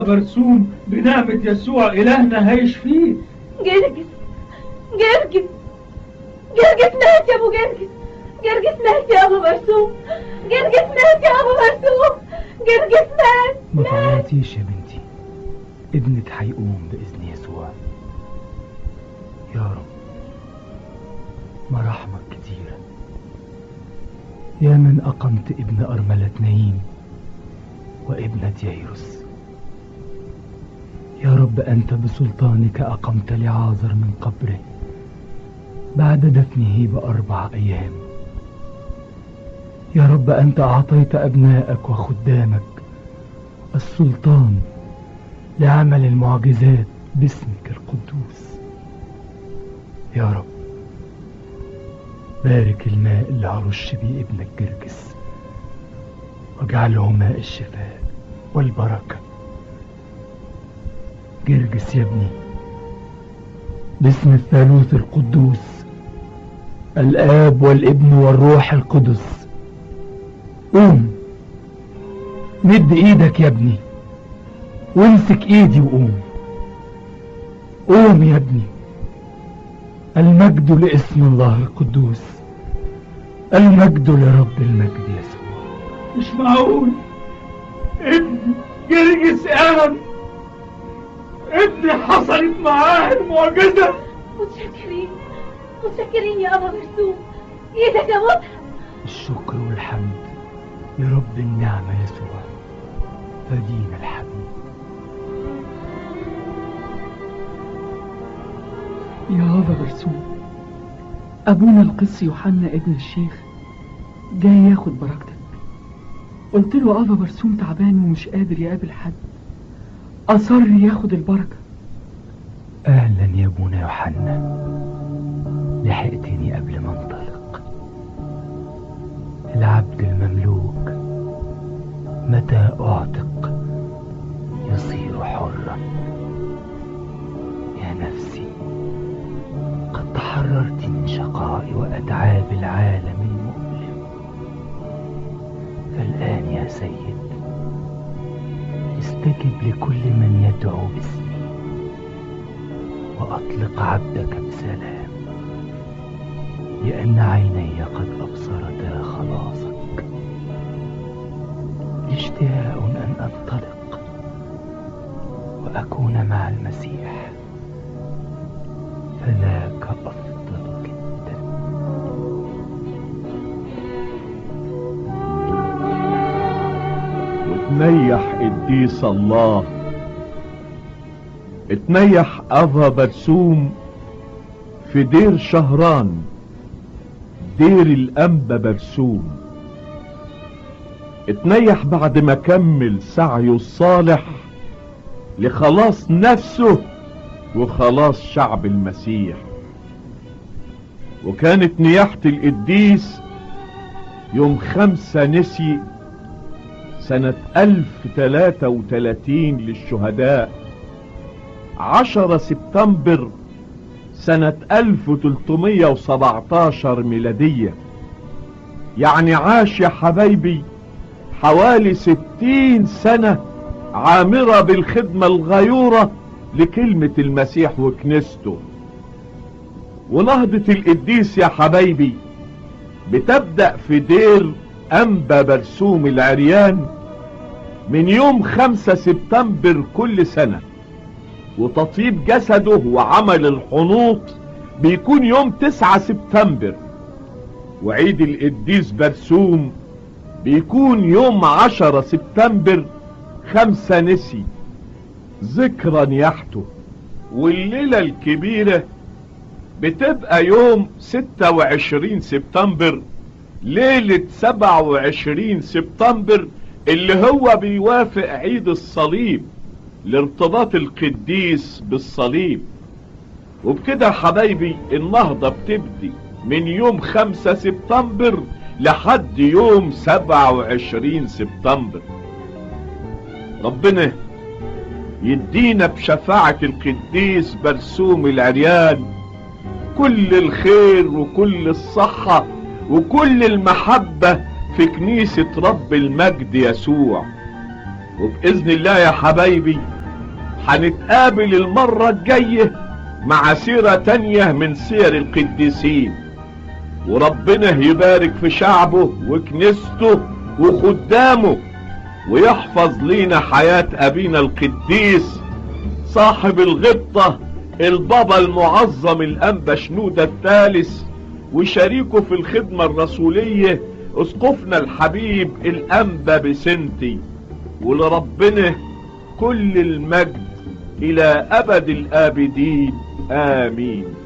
برسوم بنعمة يسوع إلهنا هيشفيه جرجس جرجس جرجس مات يا ابو جرجس جرجس مات يا ابو مرسوم جرجس مات يا ابو مرسوم جرجس مات ما تعيطيش يا بنتي ابنك هيقوم بإذن يسوع يا رب مراحمك كتيرة يا من أقمت ابن أرملة نايم وابنة ييروس يا رب أنت بسلطانك أقمت لعازر من قبره بعد دفنه بأربع أيام يا رب أنت أعطيت أبنائك وخدامك السلطان لعمل المعجزات باسمك القدوس يا رب بارك الماء اللي هرش بيه ابنك جرجس واجعله ماء الشفاء والبركة جرجس يا ابني باسم الثالوث القدوس الآب والابن والروح القدس قوم مد ايدك يا ابني وامسك ايدي وقوم قوم يا ابني المجد لاسم الله القدوس المجد لرب المجد يسوع مش معقول ابني جرجس قام ابني حصلت معاه المعجزة متشكرين متشكرين يا ابو مرسوم ايدك يا مضحك الشكر والحمد لرب النعمة يسوع فدينا الحبيب يا أبا برسوم أبونا القس يوحنا ابن الشيخ جاي ياخد بركتك قلت له أبا برسوم تعبان ومش قادر يقابل حد أصر ياخد البركة أهلا يا ابونا يوحنا لحقتني قبل ما انطلق العبد المملوك متى أعتق يصير حرا يا نفسي قد تحررت من شقاء وأتعاب العالم المؤلم فالآن يا سيد استجب لكل من يدعو باسمي وأطلق عبدك بسلام لأن عيني قد أبصرتا خلاصك اشتهاء أن أنطلق وأكون مع المسيح فذاك أفضل جدا وتنيح قديس الله اتنيح أبا برسوم في دير شهران دير الأنبا برسوم اتنيح بعد ما كمل سعيه الصالح لخلاص نفسه وخلاص شعب المسيح وكانت نياحة القديس يوم خمسة نسي سنة ألف تلاتة وتلاتين للشهداء عشرة سبتمبر سنة ألف تلتمية وسبعتاشر ميلادية يعني عاش يا حبايبي حوالي ستين سنة عامرة بالخدمة الغيورة لكلمة المسيح وكنيسته ونهضة القديس يا حبايبي بتبدأ في دير أنبا برسوم العريان من يوم خمسة سبتمبر كل سنة وتطيب جسده وعمل الحنوط بيكون يوم تسعة سبتمبر وعيد القديس برسوم بيكون يوم عشرة سبتمبر خمسة نسي ذكرى نياحته والليلة الكبيرة بتبقى يوم ستة وعشرين سبتمبر ليلة سبعة وعشرين سبتمبر اللي هو بيوافق عيد الصليب لارتباط القديس بالصليب وبكده يا حبايبي النهضة بتبدي من يوم خمسة سبتمبر لحد يوم سبعة وعشرين سبتمبر ربنا يدينا بشفاعة القديس برسوم العريان كل الخير وكل الصحة وكل المحبة في كنيسة رب المجد يسوع وبإذن الله يا حبايبي هنتقابل المرة الجاية مع سيرة تانية من سير القديسين وربنا يبارك في شعبه وكنيسته وخدامه ويحفظ لينا حياة أبينا القديس صاحب الغبطة البابا المعظم الأنبا شنودة الثالث وشريكه في الخدمة الرسولية اسقفنا الحبيب الأنبا بسنتي ولربنا كل المجد إلى أبد الآبدين آمين